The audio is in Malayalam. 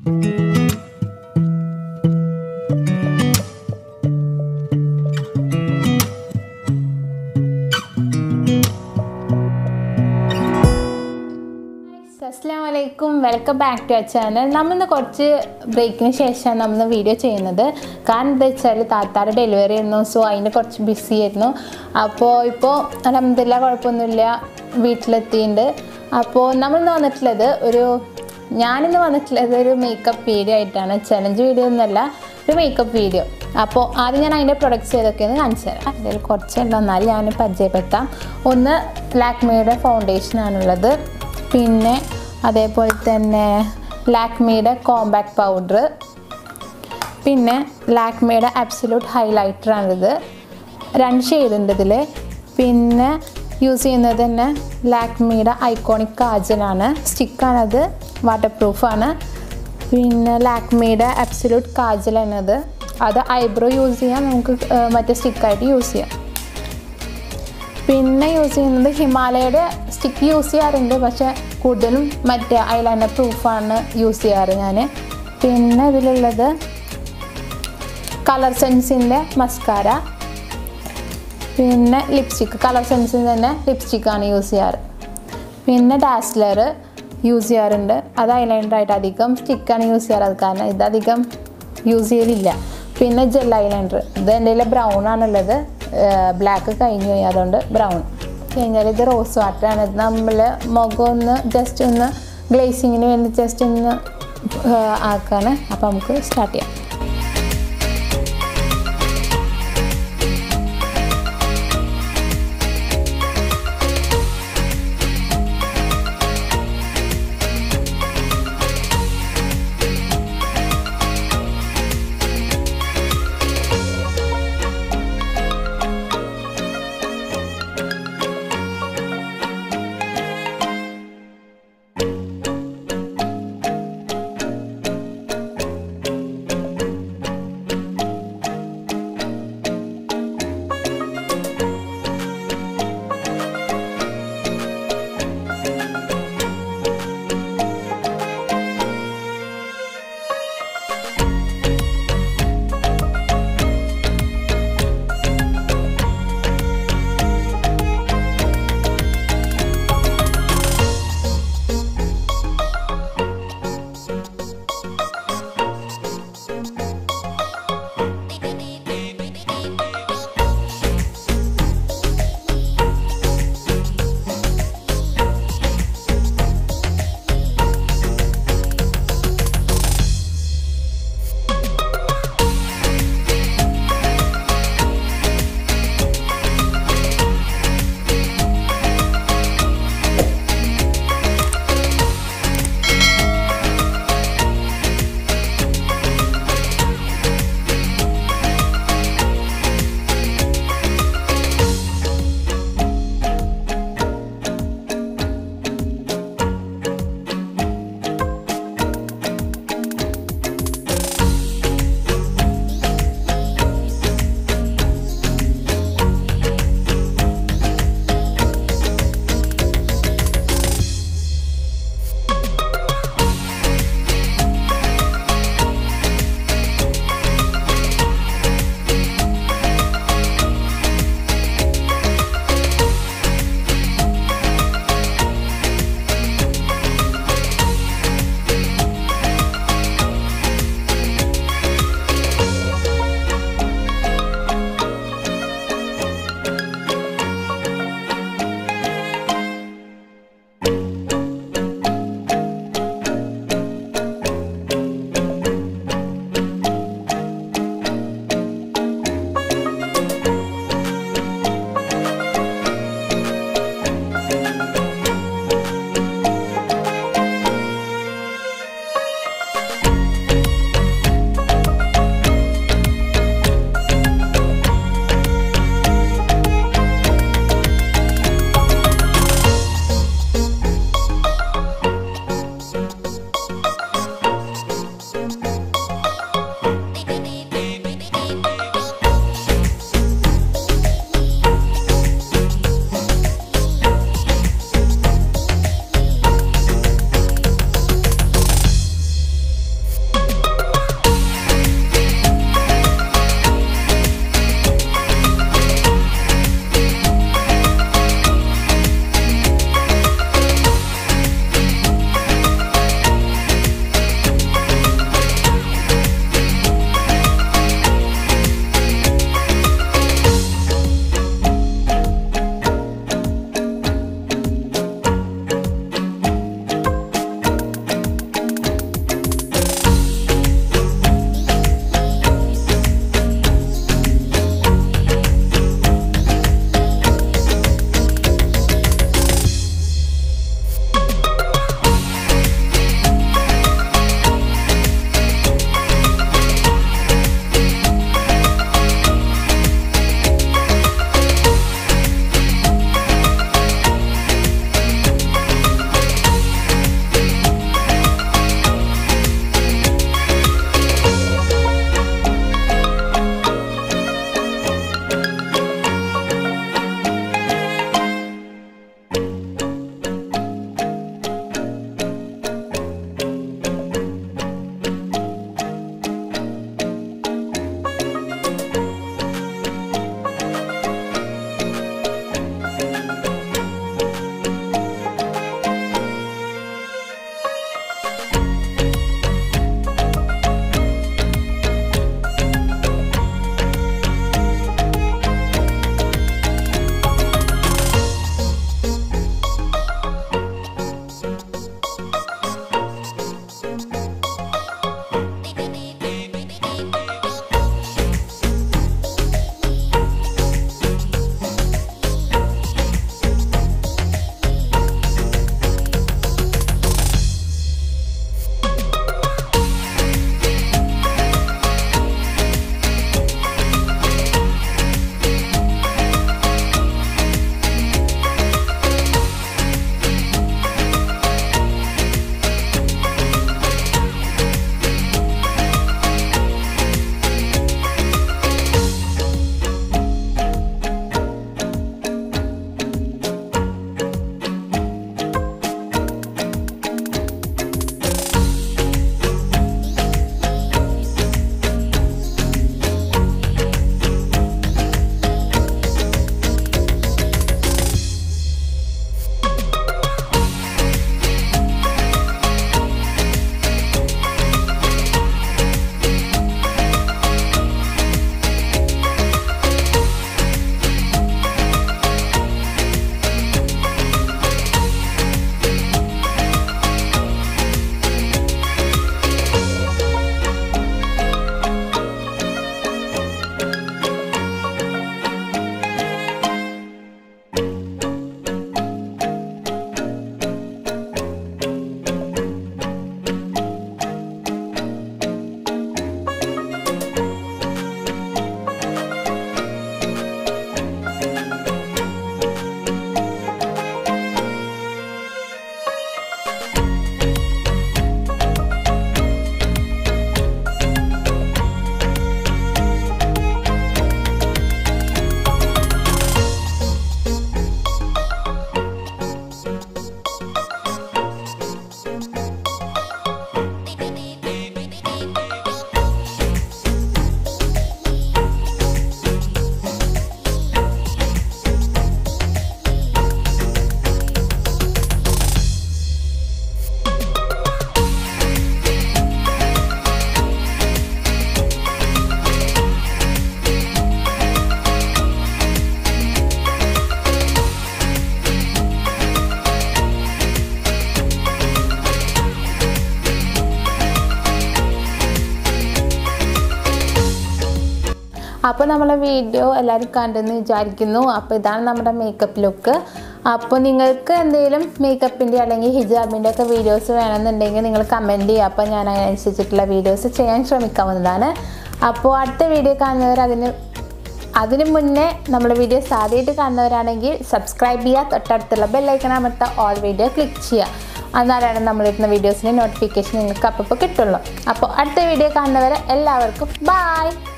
അസ്സാം വലൈക്കും welcome back to our channel നമ്മളിന്ന് കുറച്ച് ബ്രേക്കിന് ശേഷമാണ് നമ്മൾ വീഡിയോ ചെയ്യുന്നത് കാരണം എന്താ വെച്ചാൽ താത്താടെ ഡെലിവറി ആയിരുന്നു സോ അതിന് കുറച്ച് ബിസി ആയിരുന്നു അപ്പോൾ ഇപ്പോൾ അലഹമില്ല കുഴപ്പമൊന്നുമില്ല വീട്ടിലെത്തിയിട്ടുണ്ട് അപ്പോൾ നമ്മളിന്ന് വന്നിട്ടുള്ളത് ഒരു ഞാനിന്ന് വന്നിട്ടുള്ളത് ഒരു മേക്കപ്പ് വീഡിയോ ആയിട്ടാണ് ചലഞ്ച് വീഡിയോ ഒന്നുമല്ല ഒരു മേക്കപ്പ് വീഡിയോ അപ്പോൾ ആദ്യം ഞാൻ അതിൻ്റെ പ്രൊഡക്ട്സ് ഏതൊക്കെയെന്ന് കാണിച്ചു തരാം അതിൽ കുറച്ചുണ്ട് എന്നാൽ ഞാൻ പരിചയപ്പെടുത്താം ഒന്ന് ലാക്മിയുടെ ഫൗണ്ടേഷനാണുള്ളത് പിന്നെ അതേപോലെ തന്നെ ലാക്മിയുടെ കോമ്പാക്ട് പൗഡർ പിന്നെ ലാക്മിയുടെ അബ്സല്യൂട്ട് ഹൈലൈറ്ററാണിത് രണ്ട് ഷെയ്ഡ് ഉണ്ട് ഇതിൽ പിന്നെ യൂസ് ചെയ്യുന്നത് തന്നെ ലാക്മിയുടെ ഐക്കോണിക് കാജലാണ് സ്റ്റിക്കാണത് വാട്ടർ പ്രൂഫാണ് പിന്നെ ലാക്മിയുടെ അബ്സല്യൂട്ട് കാജലാണത് അത് ഐബ്രോ യൂസ് ചെയ്യാം നമുക്ക് ഏർ, മറ്റേ സ്റ്റിക്കായിട്ട് യൂസ് ചെയ്യാം പിന്നെ യൂസ് ചെയ്യുന്നത് ഹിമാലയയുടെ സ്റ്റിക്ക് യൂസ് ചെയ്യാറുണ്ട് പക്ഷെ കൂടുതലും മറ്റേ ഐലൈനർ പ്രൂഫാണ് യൂസ് ചെയ്യാറ് ഞാൻ പിന്നെ ഇതിലുള്ളത് കളർ സെൻസിൻ്റെ മസ്കാര പിന്നെ ലിപ്സ്റ്റിക്ക് കളർ സെൻസിന് തന്നെ ലിപ്സ്റ്റിക്കാണ് യൂസ് ചെയ്യാറ് പിന്നെ ഡാസ്ലർ യൂസ് ചെയ്യാറുണ്ട് അത് ഐലൈനറായിട്ട് അധികം സ്റ്റിക്കാണ് യൂസ് ചെയ്യാറ് അത് കാരണം ഇതധികം യൂസ് ചെയ്യലില്ല പിന്നെ ജെൽ ഐലൈനർ ഇത് എൻ്റെ കയ്യിൽ ബ്രൗൺ ആണുള്ളത് ബ്ലാക്ക് കഴിഞ്ഞു പോയി അതുകൊണ്ട് ബ്രൗൺ കഴിഞ്ഞാൽ ഇത് റോസ് വാട്ടറാണ് ഇത് നമ്മൾ മുഖം ഒന്ന് ജസ്റ്റ് ഒന്ന് ഗ്ലേസിങ്ങിന് വേണ്ടി ജസ്റ്റ് ഒന്ന് ആക്കാണ് അപ്പോൾ നമുക്ക് സ്റ്റാർട്ട് ചെയ്യാം അപ്പോൾ നമ്മളെ വീഡിയോ എല്ലാവരും കണ്ടെന്ന് വിചാരിക്കുന്നു അപ്പോൾ ഇതാണ് നമ്മുടെ മേക്കപ്പ് ലുക്ക് അപ്പോൾ നിങ്ങൾക്ക് എന്തെങ്കിലും മേക്കപ്പിൻ്റെ അല്ലെങ്കിൽ ഹിജാബിൻ്റെ ഒക്കെ വീഡിയോസ് വേണമെന്നുണ്ടെങ്കിൽ നിങ്ങൾ കമൻറ്റ് ചെയ്യുക അപ്പോൾ ഞാൻ അതിനനുസരിച്ചിട്ടുള്ള വീഡിയോസ് ചെയ്യാൻ ശ്രമിക്കാവുന്നതാണ് അപ്പോൾ അടുത്ത വീഡിയോ കാണുന്നവർ അതിന് അതിന് മുന്നേ നമ്മുടെ വീഡിയോസ് ആദ്യമായിട്ട് കാണുന്നവരാണെങ്കിൽ സബ്സ്ക്രൈബ് ചെയ്യുക തൊട്ടടുത്തുള്ള ബെല്ലൈക്കൺ അമർത്ത ഓൾ വീഡിയോ ക്ലിക്ക് ചെയ്യുക എന്നാലാണ് നമ്മളിടുന്ന വീഡിയോസിൻ്റെ നോട്ടിഫിക്കേഷൻ നിങ്ങൾക്ക് അപ്പോൾ കിട്ടുള്ളൂ അപ്പോൾ അടുത്ത വീഡിയോ കാണുന്നവരെ എല്ലാവർക്കും ബായ്